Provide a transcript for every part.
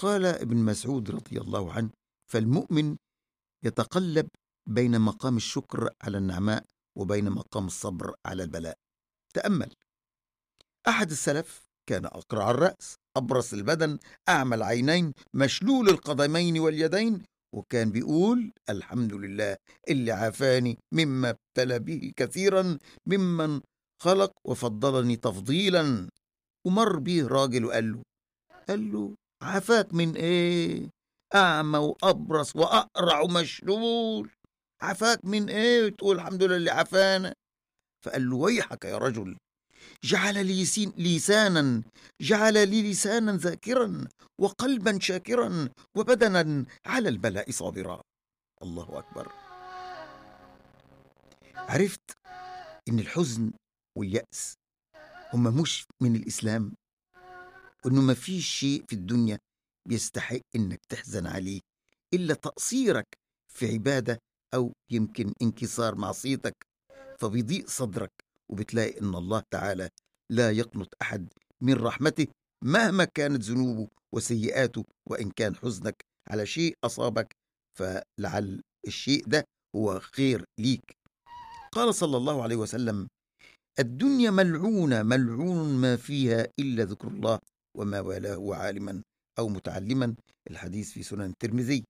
قال ابن مسعود رضي الله عنه فالمؤمن يتقلب بين مقام الشكر على النعماء وبين مقام الصبر على البلاء تامل احد السلف كان اقرع الراس ابرص البدن اعمى العينين مشلول القدمين واليدين وكان بيقول الحمد لله اللي عافاني مما ابتلى به كثيرا ممن خلق وفضلني تفضيلا ومر بيه راجل وقال له قال له عافاك من ايه اعمى وابرص واقرع ومشلول عافاك من ايه تقول الحمد لله اللي عافانا فقال له ويحك يا رجل جعل لي لسانا جعل لي لسانا ذاكرا وقلبا شاكرا وبدنا على البلاء صابرا الله اكبر عرفت ان الحزن والياس هما مش من الاسلام وانه ما فيش شيء في الدنيا بيستحق انك تحزن عليه الا تقصيرك في عباده او يمكن انكسار معصيتك فبيضيق صدرك وبتلاقي ان الله تعالى لا يقنط احد من رحمته مهما كانت ذنوبه وسيئاته وان كان حزنك على شيء اصابك فلعل الشيء ده هو خير ليك قال صلى الله عليه وسلم الدنيا ملعونه ملعون ما فيها الا ذكر الله وما والاه عالما او متعلما الحديث في سنن الترمذي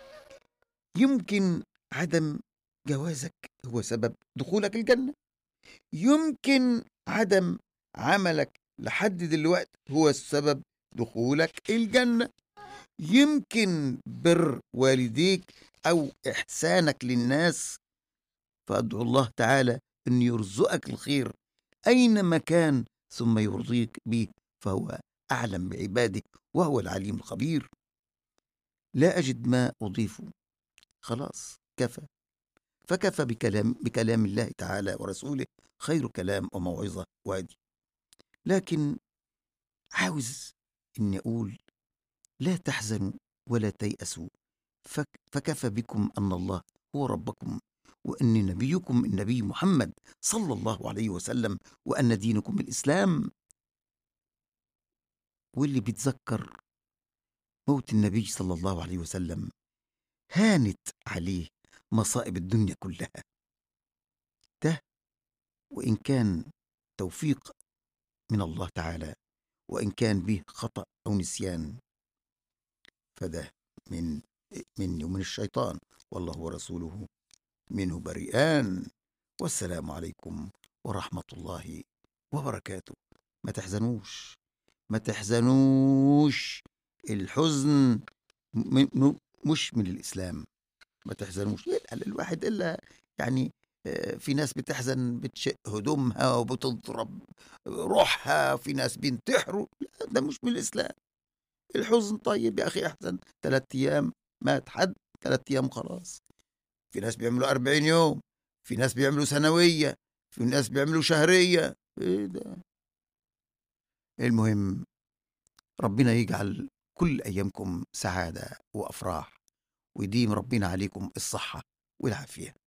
يمكن عدم جوازك هو سبب دخولك الجنه يمكن عدم عملك لحد دلوقتي هو السبب دخولك الجنة يمكن بر والديك أو إحسانك للناس فأدعو الله تعالى أن يرزقك الخير أينما كان ثم يرضيك به فهو أعلم بعباده وهو العليم الخبير لا أجد ما أضيفه خلاص كفى فكفى بكلام بكلام الله تعالى ورسوله خير كلام وموعظة وادي لكن عاوز إني أقول لا تحزنوا ولا تيأسوا فكفى بكم أن الله هو ربكم وأن نبيكم النبي محمد صلى الله عليه وسلم وأن دينكم الإسلام واللي بيتذكر موت النبي صلى الله عليه وسلم هانت عليه مصائب الدنيا كلها ده وإن كان توفيق من الله تعالى وإن كان به خطأ أو نسيان فده من مني ومن الشيطان والله ورسوله منه بريئان والسلام عليكم ورحمة الله وبركاته ما تحزنوش ما تحزنوش الحزن مش من الإسلام ما تحزنوش الواحد إلا يعني آه، في ناس بتحزن بتشق هدومها وبتضرب روحها في ناس بينتحروا لا ده مش من الإسلام الحزن طيب يا أخي أحسن ثلاث أيام مات حد ثلاث أيام خلاص في ناس بيعملوا أربعين يوم في ناس بيعملوا سنوية في ناس بيعملوا شهرية إيه ده المهم ربنا يجعل كل أيامكم سعادة وأفراح ويديم ربنا عليكم الصحة والعافية